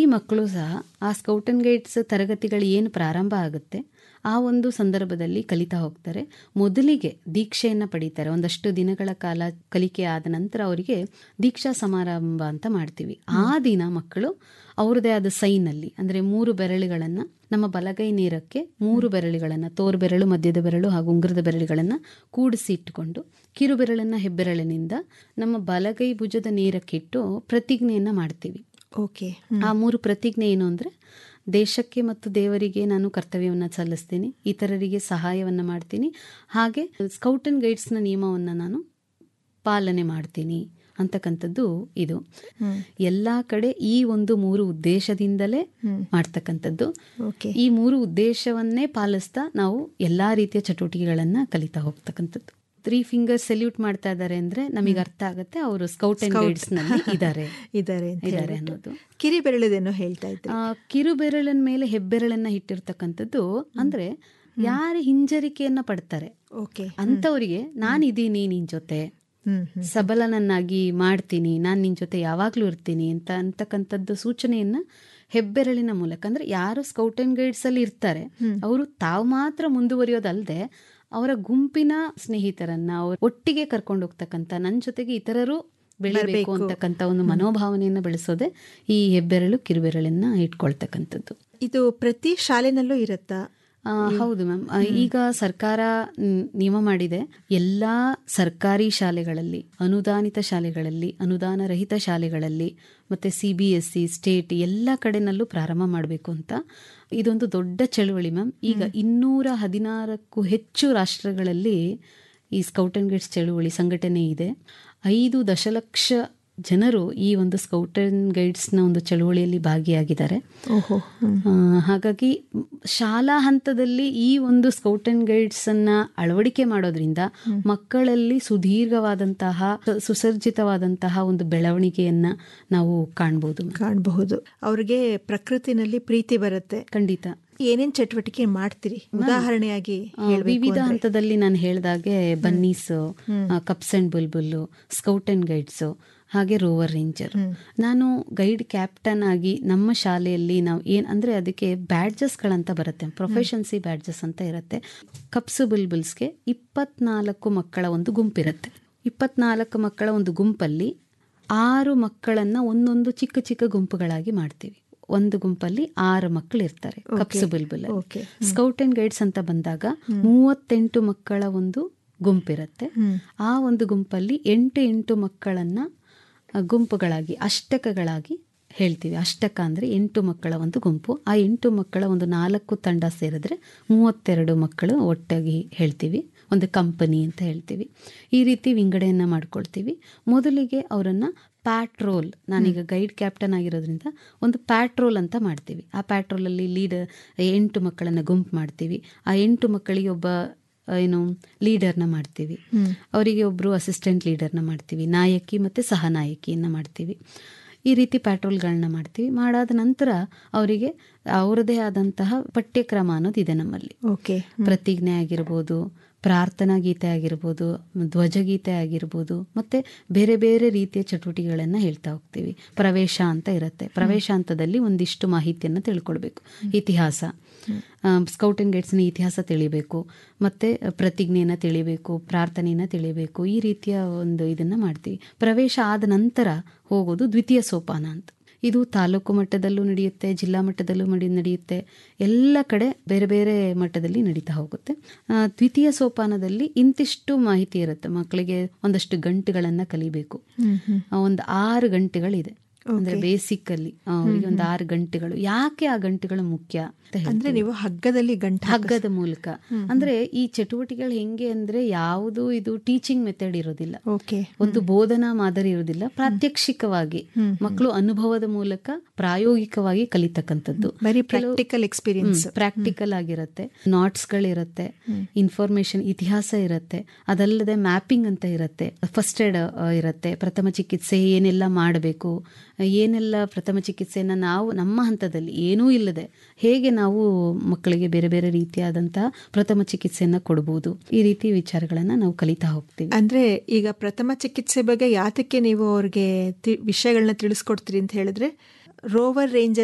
ಮಕ್ಕಳು ಸಹ ಆ ಸ್ಕೌಟ್ ಅಂಡ್ ಗೈಡ್ಸ್ ತರಗತಿಗಳು ಏನು ಪ್ರಾರಂಭ ಆಗುತ್ತೆ ಆ ಒಂದು ಸಂದರ್ಭದಲ್ಲಿ ಕಲಿತಾ ಹೋಗ್ತಾರೆ ಮೊದಲಿಗೆ ದೀಕ್ಷೆಯನ್ನು ಪಡೀತಾರೆ ಒಂದಷ್ಟು ದಿನಗಳ ಕಾಲ ಕಲಿಕೆ ಆದ ನಂತರ ಅವರಿಗೆ ದೀಕ್ಷಾ ಸಮಾರಂಭ ಅಂತ ಮಾಡ್ತೀವಿ ಆ ದಿನ ಮಕ್ಕಳು ಅವ್ರದೇ ಆದ ಸೈನಲ್ಲಿ ಅಂದರೆ ಮೂರು ಬೆರಳುಗಳನ್ನು ನಮ್ಮ ಬಲಗೈ ನೇರಕ್ಕೆ ಮೂರು ಬೆರಳುಗಳನ್ನು ತೋರು ಬೆರಳು ಮಧ್ಯದ ಬೆರಳು ಹಾಗೂ ಉಂಗುರದ ಬೆರಳುಗಳನ್ನು ಕೂಡಿಸಿ ಇಟ್ಟುಕೊಂಡು ಕಿರು ಬೆರಳನ್ನು ಹೆಬ್ಬೆರಳಿನಿಂದ ನಮ್ಮ ಬಲಗೈ ಭುಜದ ನೇರಕ್ಕಿಟ್ಟು ಪ್ರತಿಜ್ಞೆಯನ್ನು ಮಾಡ್ತೀವಿ ಓಕೆ ಆ ಮೂರು ಪ್ರತಿಜ್ಞೆ ಏನು ಅಂದರೆ ದೇಶಕ್ಕೆ ಮತ್ತು ದೇವರಿಗೆ ನಾನು ಕರ್ತವ್ಯವನ್ನು ಸಲ್ಲಿಸ್ತೀನಿ ಇತರರಿಗೆ ಸಹಾಯವನ್ನು ಮಾಡ್ತೀನಿ ಹಾಗೆ ಸ್ಕೌಟ್ ಅಂಡ್ ಗೈಡ್ಸ್ನ ನಿಯಮವನ್ನು ನಾನು ಪಾಲನೆ ಮಾಡ್ತೀನಿ ಅಂತಕ್ಕಂಥದ್ದು ಇದು ಎಲ್ಲ ಕಡೆ ಈ ಒಂದು ಮೂರು ಉದ್ದೇಶದಿಂದಲೇ ಮಾಡ್ತಕ್ಕಂಥದ್ದು ಓಕೆ ಈ ಮೂರು ಉದ್ದೇಶವನ್ನೇ ಪಾಲಿಸ್ತಾ ನಾವು ಎಲ್ಲಾ ರೀತಿಯ ಚಟುವಟಿಕೆಗಳನ್ನ ಕಲಿತಾ ಹೋಗ್ತಕ್ಕಂಥದ್ದು ತ್ರೀ ಫಿಂಗರ್ ಸೆಲ್ಯೂಟ್ ಮಾಡ್ತಾ ಇದ್ದಾರೆ ಅಂದ್ರೆ ನಮಗೆ ಅರ್ಥ ಆಗುತ್ತೆ ಅವರು ಸ್ಕೌಟ್ ಅಂಡ್ ಗೈಡ್ಸ್ ನಲ್ಲಿ ಇದ್ದಾರೆ ಇದ್ದಾರೆ ಅಂತ ಇದ್ದಾರೆ ಹೇಳ್ಬಿಟ್ಟು. ಅನ್ನೋದು ಕಿರಿ ಬೆರಳಿದೇನೋ ಹೇಳ್ತಾ ಇದ್ರಿ ಆ, ಕಿರು ಬೆರಳಿನ ಮೇಲೆ ಹೆಬ್ಬೆರಳನ್ನ ಇಟ್ಟಿರ್ತಕ್ಕಂಥದ್ದು ಅಂದ್ರೆ ಯಾರು ಹಿಂಜರಿಕೆಯನ್ನ ಪಡ್ತಾರೆ ಓಕೆ ಅಂತವರಿಗೆ ನಾನಿದ್ದೀನಿ ನಿನ್ ಜೊತೆ ಹ್ಮ್ ಹ್ಮ್ ಸಬಲನನ್ನಾಗಿ ಮಾಡ್ತೀನಿ ನಾನು ನಿನ್ ಜೊತೆ ಯಾವಾಗ್ಲೂ ಇರ್ತೀನಿ ಅಂತ ಅಂತಕ್ಕಂಥದ್ದು ಸೂಚನೆಯನ್ನ ಹೆಬ್ಬೆರಳಿನ ಮೂಲಕ ಅಂದ್ರೆ ಯಾರು ಸ್ಕೌಟ್ ಅಂಡ್ ಗೈಡ್ಸ್ ಅಲ್ಲಿ ಇರ್ತಾರೆ ಅವರು ತಾವು ಮಾತ್ರ ಮುಂದುವರಿಯೋದಲ್ಲದೆ ಅವರ ಗುಂಪಿನ ಸ್ನೇಹಿತರನ್ನ ಅವ್ರ ಒಟ್ಟಿಗೆ ಕರ್ಕೊಂಡು ಹೋಗ್ತಕ್ಕಂಥ ನನ್ನ ಜೊತೆಗೆ ಇತರರು ಬೆಳಿಬೇಕು ಅಂತಕ್ಕಂಥ ಒಂದು ಮನೋಭಾವನೆಯನ್ನು ಬೆಳೆಸೋದೆ ಈ ಹೆಬ್ಬೆರಳು ಕಿರುಬೆರಳನ್ನ ಇಟ್ಕೊಳ್ತಕ್ಕಂಥದ್ದು ಇದು ಪ್ರತಿ ಶಾಲೆನಲ್ಲೂ ಇರುತ್ತಾ ಆ, ಹೌದು ಮ್ಯಾಮ್ ಈಗ ಸರ್ಕಾರ ಮ್, ನಿಯಮ ಮಾಡಿದೆ ಎಲ್ಲಾ ಸರ್ಕಾರಿ ಶಾಲೆಗಳಲ್ಲಿ ಅನುದಾನಿತ ಶಾಲೆಗಳಲ್ಲಿ ಅನುದಾನ ರಹಿತ ಶಾಲೆಗಳಲ್ಲಿ ಮತ್ತೆ C B S C state ಎಲ್ಲ ಕಡೆನಲ್ಲೂ ಪ್ರಾರಂಭ ಮಾಡಬೇಕು ಅಂತ ಇದೊಂದು ದೊಡ್ಡ ಚಳುವಳಿ ಮ್ಯಾಮ್ ಈಗ ಇನ್ನೂರ ಹದಿನಾರಕ್ಕೂ ಹೆಚ್ಚು ರಾಷ್ಟ್ರಗಳಲ್ಲಿ ಈ ಸ್ಕೌಟ್ ಅಂಡ್ ಗೈಡ್ಸ್ ಚಳುವಳಿ ಸಂಘಟನೆ ಇದೆ ಐದು ದಶಲಕ್ಷ ಜನರು ಈ ಒಂದು ಸ್ಕೌಟ್ ಅಂಡ್ ಗೈಡ್ಸ್ನ ಒಂದು ಚಳುವಳಿಯಲ್ಲಿ ಭಾಗಿಯಾಗಿದ್ದಾರೆ ಓಹೋ ಆ, ಹಾಗಾಗಿ ಶಾಲಾ ಹಂತದಲ್ಲಿ ಈ ಒಂದು ಸ್ಕೌಟ್ ಅಂಡ್ ಗೈಡ್ಸ್ ಅನ್ನ ಅಳವಡಿಕೆ ಮಾಡೋದ್ರಿಂದ ಮಕ್ಕಳಲ್ಲಿ ಸುದೀರ್ಘವಾದಂತಹ ಸು- ಸುಸರ್ಜಿತವಾದಂತಹ ಒಂದು ಬೆಳವಣಿಗೆಯನ್ನ ನಾವು ಕಾಣ್ಬೋದು ಕಾಣಬಹುದು ಅವ್ರಿಗೆ ಪ್ರಕೃತಿನಲ್ಲಿ ಪ್ರೀತಿ ಬರುತ್ತೆ ಖಂಡಿತ ಏನೇನ್ ಚಟುವಟಿಕೆ ಮಾಡ್ತೀರಿ ಉದಾಹರಣೆಯಾಗಿ ಆ, ವಿವಿಧ ಹಂತದಲ್ಲಿ ನಾನು ಹೇಳ್ದಾಗೆ ಬನ್ನೀಸ್ ಕಪ್ಸ್ ಅಂಡ್ ಬುಲ್ಬುಲ್ಲು ಸ್ಕೌಟ್ ಅಂಡ್ ಗೈಡ್ಸ್ ಹಾಗೆ ರೋವರ್ ರೇಂಜರ್ ನಾನು ಗೈಡ್ ಕ್ಯಾಪ್ಟನ್ ಆಗಿ ನಮ್ಮ ಶಾಲೆಯಲ್ಲಿ ನಾವು ಏನ್ ಅಂದ್ರೆ ಅದಕ್ಕೆ ಬ್ಯಾಡ್ಜಸ್ಗಳಂತ ಬರುತ್ತೆ ಪ್ರೊಫೆಷನ್ಸಿ ಬ್ಯಾಡ್ಜಸ್ ಅಂತ ಇರುತ್ತೆ ಕಪ್ಸ್ ಬುಲ್ಬುಲ್ಸ್ಗೆ ಇಪ್ಪತ್ನಾಲ್ಕು ಮಕ್ಕಳ ಒಂದು ಗುಂಪಿರುತ್ತೆ ಇಪ್ಪತ್ನಾಲ್ಕು ಮಕ್ಕಳ ಒಂದು ಗುಂಪಲ್ಲಿ ಆರು ಮಕ್ಕಳನ್ನ ಒಂದೊಂದು ಚಿಕ್ಕ ಚಿಕ್ಕ ಗುಂಪುಗಳಾಗಿ ಮಾಡ್ತೀವಿ ಒಂದು ಗುಂಪಲ್ಲಿ ಆರು ಮಕ್ಕಳು ಇರ್ತಾರೆ ಕಪ್ಸ್ ಬುಲ್ಬುಲ್ ಓಕೆ ಸ್ಕೌಟ್ ಅಂಡ್ ಗೈಡ್ಸ್ ಅಂತ ಬಂದಾಗ ಮೂವತ್ತೆಂಟು ಮಕ್ಕಳ ಒಂದು ಗುಂಪಿರುತ್ತೆ ಆ ಒಂದು ಗುಂಪಲ್ಲಿ ಎಂಟು ಎಂಟು ಮಕ್ಕಳನ್ನ ಆ, ಗುಂಪುಗಳಾಗಿ ಅಷ್ಟಕಗಳಾಗಿ ಹೇಳ್ತೀವಿ ಅಷ್ಟಕ ಅಂದ್ರೆ ಎಂಟು ಮಕ್ಕಳ ಒಂದು ಗುಂಪು ಆ ಎಂಟು ಮಕ್ಕಳ ಒಂದು ನಾಲ್ಕು ತಂಡ ಸೇರಿದ್ರೆ ಮೂವತ್ತೆರಡು ಮಕ್ಕಳು ಒಟ್ಟಾಗಿ ಹೇಳ್ತೀವಿ ಒಂದು ಕಂಪನಿ ಅಂತ ಹೇಳ್ತೀವಿ ಈ ರೀತಿ ವಿಂಗಡೆಯನ್ನ ಮಾಡ್ಕೊಳ್ತೀವಿ ಮೊದಲಿಗೆ ಅವರನ್ನ ಪ್ಯಾಟ್ರೋಲ್ ನಾನೀಗ ಗೈಡ್ ಕ್ಯಾಪ್ಟನ್ ಆಗಿರೋದ್ರಿಂದ ಒಂದು ಪ್ಯಾಟ್ರೋಲ್ ಅಂತ ಮಾಡ್ತೀವಿ ಆ ಪ್ಯಾಟ್ರೋಲಲ್ಲಿ ಲೀಡರ್ ಎಂಟು ಮಕ್ಕಳನ್ನ ಗುಂಪು ಮಾಡ್ತೀವಿ ಆ ಎಂಟು ಮಕ್ಕಳಿಗೆ ಒಬ್ಬ ಏನು ಲೀಡರ್ನ ಮಾಡ್ತೀವಿ ಅವರಿಗೆ ಒಬ್ಬರು ಅಸಿಸ್ಟೆಂಟ್ ಲೀಡರ್ನ ಮಾಡ್ತೀವಿ ನಾಯಕಿ ಮತ್ತು ಸಹನಾಯಕಿಯನ್ನ ಮಾಡ್ತೀವಿ ಈ ರೀತಿ ಪ್ಯಾಟ್ರೋಲ್ಗಳನ್ನ ಮಾಡ್ತೀವಿ ಮಾಡಾದ ನಂತರ ಅವರಿಗೆ ಅವರದೇ ಆದಂತಹ ಪಠ್ಯಕ್ರಮ ಅನ್ನೋದು ಇದೆ ನಮ್ಮಲ್ಲಿ ಓಕೆ ಪ್ರತಿಜ್ಞೆ ಆಗಿರ್ಬೋದು ಪ್ರಾರ್ಥನಾ ಗೀತೆ ಆಗಿರ್ಬೋದು ಧ್ವಜಗೀತೆ ಆಗಿರ್ಬೋದು ಮತ್ತೆ ಬೇರೆ ಬೇರೆ ರೀತಿಯ ಚಟುವಟಿಕೆಗಳನ್ನು ಹೇಳ್ತಾ ಹೋಗ್ತೀವಿ ಪ್ರವೇಶ ಅಂತ ಇರುತ್ತೆ ಪ್ರವೇಶ ಹಂತದಲ್ಲಿ ಒಂದಿಷ್ಟು ಮಾಹಿತಿಯನ್ನು ತಿಳ್ಕೊಳ್ಬೇಕು ಇತಿಹಾಸ ಸ್ಕೌಟ್ ಅಂಡ್ ಗೈಡ್ಸ್ನ ಇತಿಹಾಸ ತಿಳಿಬೇಕು ಮತ್ತೆ ಪ್ರತಿಜ್ಞೆಯನ್ನು ತಿಳಿಬೇಕು ಪ್ರಾರ್ಥನೆಯನ್ನು ತಿಳಿಬೇಕು ಈ ರೀತಿಯ ಒಂದು ಇದನ್ನ ಮಾಡ್ತೀವಿ ಪ್ರವೇಶ ಆದ ನಂತರ ಹೋಗೋದು ದ್ವಿತೀಯ ಸೋಪಾನ ಅಂತ ಇದು ತಾಲೂಕು ಮಟ್ಟದಲ್ಲೂ ನಡೆಯುತ್ತೆ ಜಿಲ್ಲಾ ಮಟ್ಟದಲ್ಲೂ ಮಡಿ ನಡೆಯುತ್ತೆ ಎಲ್ಲ ಕಡೆ ಬೇರೆ ಬೇರೆ ಮಟ್ಟದಲ್ಲಿ ನಡೀತಾ ಹೋಗುತ್ತೆ ಆ, ದ್ವಿತೀಯ ಸೋಪಾನದಲ್ಲಿ ಇಂತಿಷ್ಟು ಮಾಹಿತಿ ಇರುತ್ತೆ ಮಕ್ಕಳಿಗೆ ಒಂದಷ್ಟು ಗಂಟೆಗಳನ್ನ ಕಲಿಬೇಕು ಆ, ಒಂದು ಆರು ಗಂಟೆಗಳಿದೆ ಅಂದ್ರೆ ಬೇಸಿಕ್ ಅಲ್ಲಿ ಆ, ಅವರಿಗೆ ಒಂದು ಆರು ಗಂಟೆಗಳು ಯಾಕೆ ಆ ಗಂಟೆಗಳು ಮುಖ್ಯ ಅಂತ ಹೇಳ್ತೀನಿ. ಅಂದ್ರೆ ನೀವು ಹಗ್ಗದಲ್ಲಿ ಗಂಟ ಹಗ್ಗದ ಮೂಲಕ ಅಂದ್ರೆ ಈ ಚಟುವಟಿಕೆಗಳು ಹೆಂಗೆ ಅಂದ್ರೆ ಯಾವುದು ಇದು ಟೀಚಿಂಗ್ ಮೆಥಡ್ ಇರೋದಿಲ್ಲ ಓಕೆ ಒಂದು ಬೋಧನಾ ಮಾದರಿ ಇರುವುದಿಲ್ಲ ಪ್ರಾತ್ಯಕ್ಷಿಕವಾಗಿ ಮಕ್ಕಳು ಅನುಭವದ ಮೂಲಕ ಪ್ರಾಯೋಗಿಕವಾಗಿ ಕಲಿತಕ್ಕಂಥದ್ದು ಬರೀ ಪ್ರಾಕ್ಟಿಕಲ್ ಎಕ್ಸ್ಪೀರಿಯನ್ಸ್ ಪ್ರಾಕ್ಟಿಕಲ್ ಆಗಿರುತ್ತೆ ನಾಟ್ಸ್ ಗಳಿರುತ್ತೆ ಇನ್ಫಾರ್ಮೇಶನ್ ಇತಿಹಾಸ ಇರುತ್ತೆ ಅದಲ್ಲದೆ ಮ್ಯಾಪಿಂಗ್ ಅಂತ ಇರುತ್ತೆ ಫಸ್ಟ್ ಏಡ್ ಇರುತ್ತೆ ಪ್ರಥಮ ಚಿಕಿತ್ಸೆ ಏನೆಲ್ಲ ಮಾಡಬೇಕು ಏನೆಲ್ಲ ಪ್ರಥಮ ಚಿಕಿತ್ಸೆಯನ್ನ ನಾವು ನಮ್ಮ ಹಂತದಲ್ಲಿ ಏನೂ ಇಲ್ಲದೆ ಹೇಗೆ ನಾವು ಮಕ್ಕಳಿಗೆ ಬೇರೆ ಬೇರೆ ರೀತಿಯಾದಂತಹ ಪ್ರಥಮ ಚಿಕಿತ್ಸೆಯನ್ನ ಕೊಡಬಹುದು ಈ ರೀತಿ ವಿಚಾರಗಳನ್ನ ನಾವು ಕಲಿತಾ ಹೋಗ್ತೀವಿ ಅಂದ್ರೆ ಈಗ ಪ್ರಥಮ ಚಿಕಿತ್ಸೆ ಬಗ್ಗೆ ಯಾತಕ್ಕೆ ನೀವು ಅವ್ರಿಗೆ ತಿ- ವಿಷಯಗಳನ್ನ ತಿಳಿಸ್ಕೊಡ್ತೀರಿ ಅಂತ ಹೇಳಿದ್ರೆ ರೋವರ್ ರೇಂಜರ್